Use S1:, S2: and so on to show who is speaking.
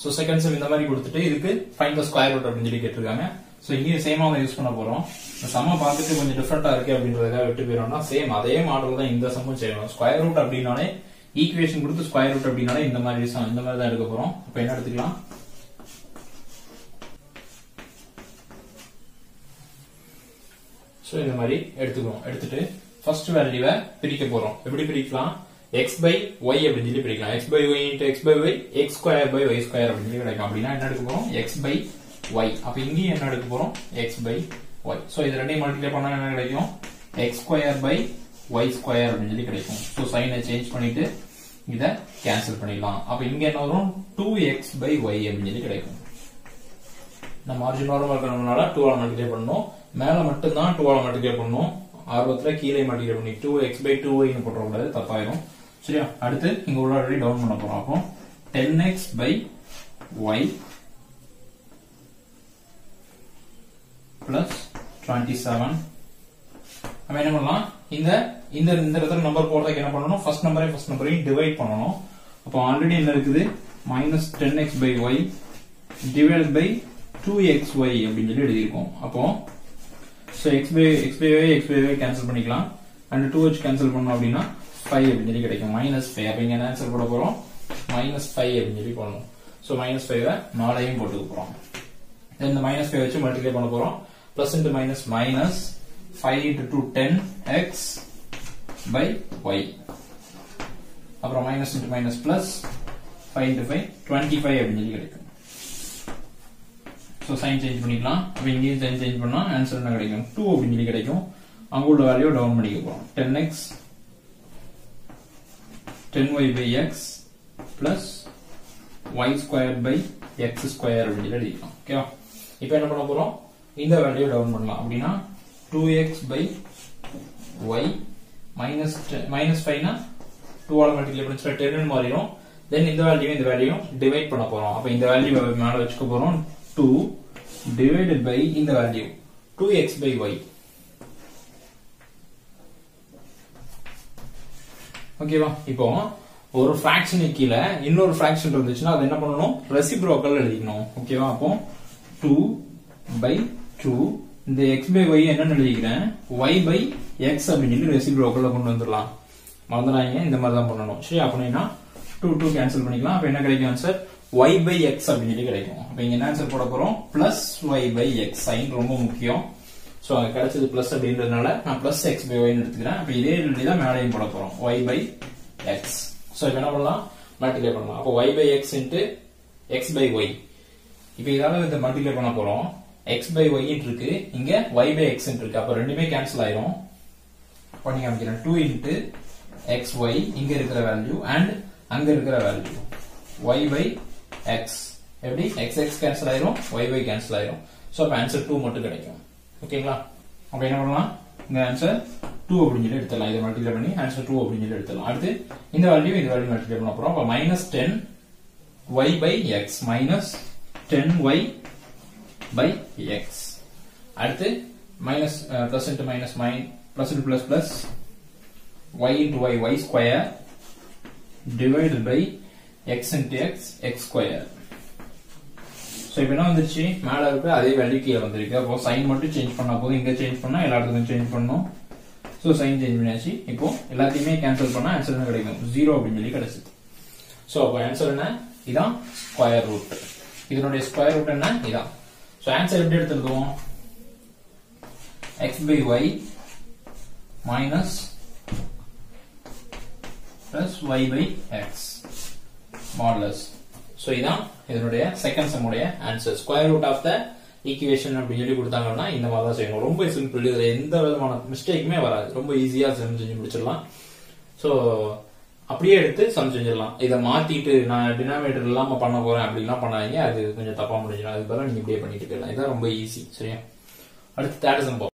S1: so second sum இந்த மாதிரி கொடுத்துட்டு இதுக்கு ஃபைன் த ஸ்கொயர் ரூட் அப்படின்னு சொல்லி கேட்டிருக்காங்க ஸோ இங்கேயும் சேமா தான் யூஸ் பண்ண போறோம் இந்த சம்ம பார்த்துட்டு கொஞ்சம் டிஃப்ரெண்டா இருக்கு அப்படின்றதுக்காக விட்டு போயிடும்னா சேம் அதே மாடல் தான் இந்த சம்மும் செய்யணும் ஸ்கொயர் ரூட் அப்படின்னாலே ஈக்குவேஷன் கொடுத்து ஸ்கொயர் ரூட் அப்படின்னாலே இந்த மாதிரி sum, இந்த மாதிரி தான் எடுக்க போறோம் அப்ப என்ன எடுத்துக்கலாம் ஸோ இந்த மாதிரி எடுத்துக்கிறோம் எடுத்துட்டு ஃபர்ஸ்ட் வேல்யூவை பிரிக்க போறோம் எப்படி பிரிக்கலாம் எக்ஸ் பை ஒய் அப்படின்னு சொல்லி பிரிக்கலாம் x by y into x by y x square by y square அப்படின்னு சொல்லி கிடைக்கும் அப்படின்னா என்ன எடுக்க போறோம் எக்ஸ் பை ஒய் அப்ப இங்கேயும் என்ன எடுக்க போறோம் எக்ஸ் பை ஒய் ஸோ இது ரெண்டையும் மல்டிப்ளை பண்ணா என்ன கிடைக்கும் x square by y square அப்படின்னு சொல்லி கிடைக்கும் ஸோ சைனை சேஞ்ச் பண்ணிட்டு இதை கேன்சல் பண்ணிடலாம் அப்ப இங்க என்ன வரும் டூ எக்ஸ் பை ஒய் அப்படின்னு சொல்லி கிடைக்கும் இந்த மார்ஜின் வர இருக்கிறதுனால டூ ஆல் மல்டிப்ளை பண்ணணும் மேல மட்டும் தான் டூ ஆல் மல்டிப்ளை பண்ணணும் ஆர்வத்துல கீழே மல்டிப்ளை பண்ணி டூ எக்ஸ் பை டூ ஒய்னு போட்டக்கூடாது தப்பாயிரும் சரியா அடுத்து இங்க உள்ள ஆல்ரெடி டவுன் பண்ண போறோம் அப்போ ten x by y plus twenty seven நம்ம என்ன பண்ணலாம் இந்த இந்த இந்த இடத்துல நம்பர் போடுறதுக்கு என்ன பண்ணணும் ஃபர்ஸ்ட் நம்பரை ஃபர்ஸ்ட் நம்பரையும் டிவைட் பண்ணணும் அப்போ ஆல்ரெடி என்ன இருக்குது minus ten x by y divide by two x y அப்படின்னு சொல்லி எழுதியிருக்கோம் அப்போ so x by x by y x by y cancel பண்ணிக்கலாம் அண்ட் டூ ஹெச் கேன்சல் பண்ணோம் அப்படின்னா ஃபைவ் அப்படின்னு சொல்லி கிடைக்கும் மைனஸ் ஃபைவ் அப்போ இங்க என்ன ஆன்சர் போட போறோம் மைனஸ் ஃபைவ் அப்படின்னு சொல்லி போடணும் ஸோ மைனஸ் ஃபைவ் நாளையும் போட்டுக்க போறோம் Then இந்த மைனஸ் ஃபைவ் வச்சு மல்டிப்ளை பண்ண போறோம் plus into minus minus five into two ten x by y அப்புறம் minus into minus plus five into five twenty five அப்படின்னு சொல்லி கிடைக்கும் ஸோ சைன் சேஞ்ச் பண்ணிக்கலாம் அப்போ இங்கேயும் சைன் சேஞ்ச் பண்ணா ஆன்சர் என்ன கிடைக்கும் டூ அப்படின்னு சொல்லி கிடைக்கும் அங்க உள்ள வேல்யூ டவுன் பண்ணிக்க போறோம் ten x ten y by x plus y square by x square அப்படின்னு சொல்லி எழுதிக்கலாம் ஓகேவா இப்போ என்ன பண்ண போறோம் இந்த வேல்யூ டவுன் பண்ணலாம் அப்படின்னா two x by y minus minus ஃபைவ்னா டூ ஆல் மல்டிப்ளை பண்ணி டென் மாறிடும் தென் இந்த வேல்யூ இந்த வேல்யூ டிவைட் பண்ண போறோம் அப்ப இந்த வேல்யூ மேல வச்சுக்க போறோம் டூ டிவைடட் பை இந்த value two x by y ஓகேவா இப்போ ஒரு ஃபிராக்ஷன் கீழே இன்னொரு ஃபிராக்ஷன் இருந்துச்சுன்னா அது என்ன பண்ணணும் ரெசிப்ரோக்கல் எழுதிக்கணும் ஓகேவா அப்போ டூ பை டூ இந்த எக்ஸ் பை ஒய் என்னன்னு எழுதிக்கிறேன் ஒய் பை எக்ஸ் அப்படின்னு சொல்லி ரெசிப்ரோக்கல்ல கொண்டு வந்துடலாம் மறந்துடாங்க இந்த மாதிரி தான் பண்ணணும் சரி அப்படின்னா டூ டூ கேன்சல் பண்ணிக்கலாம் அப்ப என்ன கிடைக்கும் ஆன்சர் ஒய் பை எக்ஸ் அப்படின்னு சொல்லி கிடைக்கும் அப்ப இங்க என்ன ஆன்சர் போட போறோம் plus y by x sign ரொம்ப முக்கியம் சோ அங்க கிடைச்சது பிளஸ் அப்படின்றதுனால நான் பிளஸ் எக்ஸ் பை ஒய்னு எடுத்துக்கிறேன் அப்ப இதே எழுதி தான் மேலையும் போட போறோம் ஒய் பை எக்ஸ் சோ இப்ப என்ன பண்ணலாம் மல்டிப்ளை பண்ணலாம் அப்போ y by x into x by y இப்ப இதால இந்த மல்டிப்ளை பண்ண போறோம் எக்ஸ் பை ஒய் இருக்கு இங்க ஒய் பை எக்ஸ் இருக்கு அப்ப ரெண்டுமே கேன்சல் ஆயிரும் பண்ணி காமிக்கிறேன் டூ இன்ட்டு எக்ஸ் ஒய் இங்க இருக்கிற வேல்யூ அண்ட் அங்க இருக்கிற வேல்யூ ஒய் பை எக்ஸ் எப்படி எக்ஸ் எக்ஸ் கேன்சல் ஆயிரும் ஒய் பை கேன்சல் ஆயிரும் சோ அப்ப ஆன்சர் டூ மட்டும் கிடைக்கும் ஓகேங்களா அப்ப என்ன பண்ணலாம் இந்த ஆன்சர் டூ அப்படின்னு சொல்லி எடுத்துடலாம் இதை மல்டிப்ளை பண்ணி ஆன்சர் டூ அப்படின்னு சொல்லி எடுத்துடலாம் அடுத்து இந்த வேல்யூ இந்த வேல்யூ மல்டிப்ளை பண்ண போறோம் அப்ப minus ten y by x minus ten y by x அடுத்து minus plus into minus min plus into plus plus y into y y square divided by x into x x square so இப்போ என்ன வந்துருச்சு மேல இருக்கு அதே value கீழே வந்திருக்கு அப்போ சைன் மட்டும் சேஞ்ச் பண்ணா போதும் இங்க சேஞ்ச் பண்ணா எல்லா இடத்துக்கும் சேஞ்ச் பண்ணணும் சோ சைன் சேஞ்ச் பண்ணியாச்சு இப்போ எல்லாத்தையுமே கேன்சல் பண்ணா ஆன்சர் என்ன கிடைக்கும் ஜீரோ அப்படின்னு சொல்லி கிடைச்சது சோ அப்போ ஆன்சர் என்ன இதான் ஸ்கொயர் ரூட் இதனுடைய ஸ்கொயர் ரூட் என்ன இதான் சோ ஆன்சர் எப்படி எடுத்துருக்கோம் x by y minus plus y by x modulus so இதான் இதனுடைய செகண்ட் சம்முடைய answer square root of the equation அப்படின்னு சொல்லி கொடுத்தாங்கன்னா இந்த மாதிரி தான் செய்யணும் ரொம்ப சிம்பிள் இதுல எந்த விதமான மிஸ்டேக்குமே வராது ரொம்ப ஈஸியா சம் செஞ்சு முடிச்சிடலாம் ஸோ அப்படியே எடுத்து சம் செஞ்சிடலாம் இதை மாத்திட்டு நான் டினாமினேட்டர் இல்லாம பண்ண போறேன் அப்படிலாம் பண்ணாதீங்க அது கொஞ்சம் தப்பா முடிஞ்சிடும் அதுக்கு பதிலாக நீங்க இப்படியே பண்ணிட்டு போயிடலாம் இதான் ரொம்ப ஈஸி சரியா அடுத்து தேர்ட் சம்